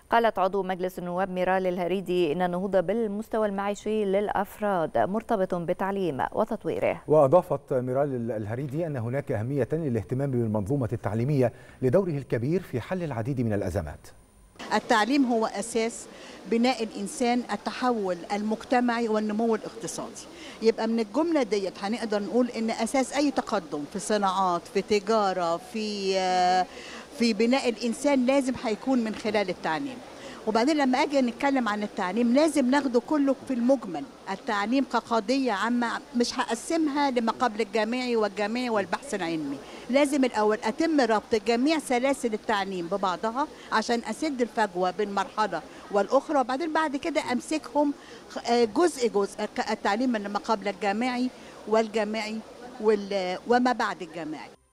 قالت عضو مجلس النواب ميرال الهريدي إن النهوض بالمستوى المعيشي للأفراد مرتبط بالتعليم وتطويره وأضافت ميرال الهريدي أن هناك أهمية للاهتمام بالمنظومة التعليمية لدوره الكبير في حل العديد من الأزمات التعليم هو أساس بناء الإنسان التحول المجتمعي والنمو الاقتصادي يبقى من الجملة ديت هنقدر نقول إن أساس أي تقدم في صناعات في تجارة في في بناء الإنسان لازم هيكون من خلال التعليم وبعدين لما اجي نتكلم عن التعليم لازم ناخده كله في المجمل التعليم كقضيه عامه مش هقسمها لما قبل الجامعي والجامعي والبحث العلمي لازم الاول اتم ربط جميع سلاسل التعليم ببعضها عشان اسد الفجوه بين مرحله والاخرى وبعدين بعد كده امسكهم جزء جزء التعليم لما قبل الجامعي والجامعي وما بعد الجامعي